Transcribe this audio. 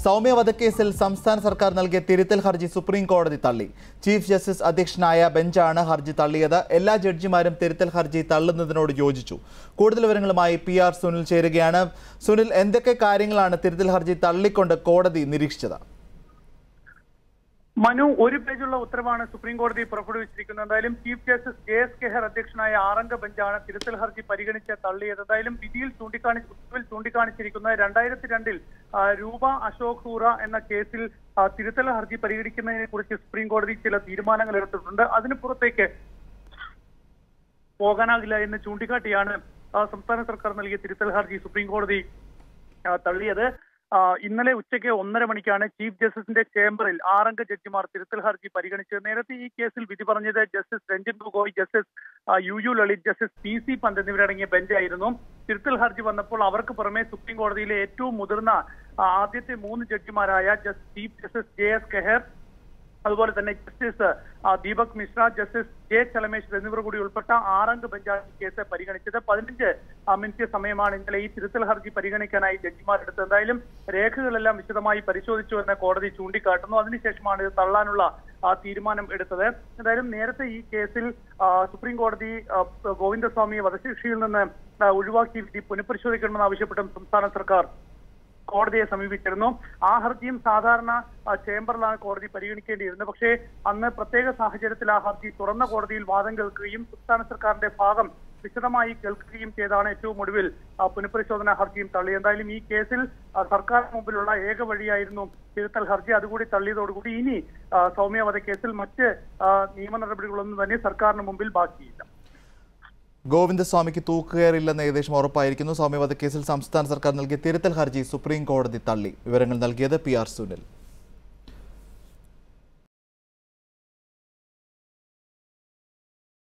സൗമ്യ വധക്കേസിൽ സംസ്ഥാന സർക്കാർ നൽകിയ തിരുത്തൽ ഹർജി സുപ്രീം കോടതി തള്ളി ചീഫ് ജസ്റ്റിസ് അധ്യക്ഷനായ ബെഞ്ചാണ് ഹർജി തള്ളിയത് എല്ലാ ജഡ്ജിമാരും തിരുത്തൽ ഹർജി തള്ളുന്നതിനോട് യോജിച്ചു കൂടുതൽ വിവരങ്ങളുമായി പി ആർ സുനിൽ ചേരുകയാണ് സുനിൽ എന്തൊക്കെ കാര്യങ്ങളാണ് തിരുത്തൽ ഹർജി തള്ളിക്കൊണ്ട് കോടതി നിരീക്ഷിച്ചത് മനു ഒരു പേജുള്ള ഉത്തരവാണ് സുപ്രീം കോടതി പുറപ്പെടുവിച്ചിരിക്കുന്നത് എന്തായാലും chief justice J S Khehar അധ്യക്ഷനായ ആറംഗ ബെഞ്ചാണ് തിരുത്തൽ ഹർജി പരിഗണിച്ച് തള്ളിയത് എന്തായാലും വിധിയിൽ ചൂണ്ടിക്കാണി ഉത്തരവിൽ ചൂണ്ടിക്കാണിച്ചിരിക്കുന്നത് രണ്ടായിരത്തി രണ്ടിൽ ആ, രൂപ അശോക് ഹൂറ എന്ന കേസിൽ ആ, തിരുത്തൽ ഹർജി പരിഗണിക്കുന്നതിനെ കുറിച്ച് സുപ്രീം കോടതി ചില തീരുമാനങ്ങൾ എടുത്തിട്ടുണ്ട് അതിന് പുറത്തേക്ക് പോകാനാകില്ല എന്ന് ചൂണ്ടിക്കാട്ടിയാണ് ആ, സംസ്ഥാന സർക്കാർ നൽകിയ തിരുത്തൽ ഹർജി സുപ്രീം കോടതി ആ, തള്ളിയത് ആ, ഇന്നലെ ഉച്ചയ്ക്ക് ഒന്നര മണിക്കാണ് ചീഫ് ജസ്റ്റിസിന്റെ ചേംബറിൽ ആറംഗ ജഡ്ജിമാർ തിരുത്തൽ ഹർജി പരിഗണിച്ചത് നേരത്തെ ഈ കേസിൽ വിധി പറഞ്ഞത് ജസ്റ്റിസ് രഞ്ജൻ ഗൊഗോയ് ജസ്റ്റിസ് ആ, U U Lalit justice P C Pant എന്നിവരടങ്ങിയ ബെഞ്ചായിരുന്നു തിരുത്തൽ ഹർജി വന്നപ്പോൾ അവർക്ക് പുറമെ സുപ്രീം കോടതിയിലെ ഏറ്റവും മുതിർന്ന ആ, ആദ്യത്തെ മൂന്ന് ജഡ്ജിമാരായ just chief justice J S Khehar അതുപോലെ തന്നെ ജസ്റ്റിസ് ആ, ദീപക് മിശ്ര ജസ്റ്റിസ് ജെ ചലമേശ്വർ എന്നിവർ കൂടി ഉൾപ്പെട്ട ആറംഗ ബെഞ്ചാണ് ഈ കേസ് പരിഗണിച്ചത് പതിനഞ്ച് ആ, മിനിറ്റ് സമയമാണ് ഇന്നലെ ഈ തിരുത്തൽ ഹർജി പരിഗണിക്കാനായി ജഡ്ജിമാർ എടുത്തത് എന്തായാലും രേഖകളെല്ലാം വിശദമായി പരിശോധിച്ചു എന്ന് കോടതി ചൂണ്ടിക്കാട്ടുന്നു അതിനുശേഷമാണ് ഇത് തള്ളാനുള്ള ആ, തീരുമാനം എടുത്തത് എന്തായാലും നേരത്തെ ഈ കേസിൽ ആ, സുപ്രീം കോടതി ആ, ഗോവിന്ദസ്വാമിയെ വധശിക്ഷയിൽ നിന്ന് ആ, ഒഴിവാക്കി വിധി പുനഃപരിശോധിക്കണമെന്ന് ആവശ്യപ്പെട്ടും സംസ്ഥാന സർക്കാർ കോടതിയെ സമീപിച്ചിരുന്നു ആ ഹർജിയും സാധാരണ ആ, ചേംബറിലാണ് കോടതി പരിഗണിക്കേണ്ടിയിരുന്നത് പക്ഷേ അന്ന് പ്രത്യേക സാഹചര്യത്തിൽ ആ ഹർജി തുറന്ന കോടതിയിൽ വാദം കേൾക്കുകയും സംസ്ഥാന സർക്കാരിന്റെ ഭാഗം വിശദമായി കേൾക്കുകയും ചെയ്താണ് ഏറ്റവും ഒടുവിൽ ആ, പുനഃപരിശോധന ഹർജിയും തള്ളി എന്തായാലും ഈ കേസിൽ ആ, സർക്കാർ മുമ്പിലുള്ള ഏക വഴിയായിരുന്നു തിരുത്തൽ ഹർജി അതുകൂടി തള്ളിയതോടുകൂടി ഇനി ആ, സൗമ്യ വധക്കേസിൽ മറ്റ് ആ, നിയമ നടപടികളൊന്നും തന്നെ സർക്കാരിന് മുമ്പിൽ ബാക്കിയില്ല ഗോവിന്ദസ്വാമിക്ക് തൂക്കുകയറില്ലെന്ന് ഏകദേശം ഉറപ്പായിരിക്കുന്നു സൗമ്യ വധക്കേസിൽ സംസ്ഥാന സർക്കാർ നൽകിയ തിരുത്തൽ ഹർജി സുപ്രീം കോടതി തള്ളി വിവരങ്ങൾ നൽകിയത് പി ആർ സുനിൽ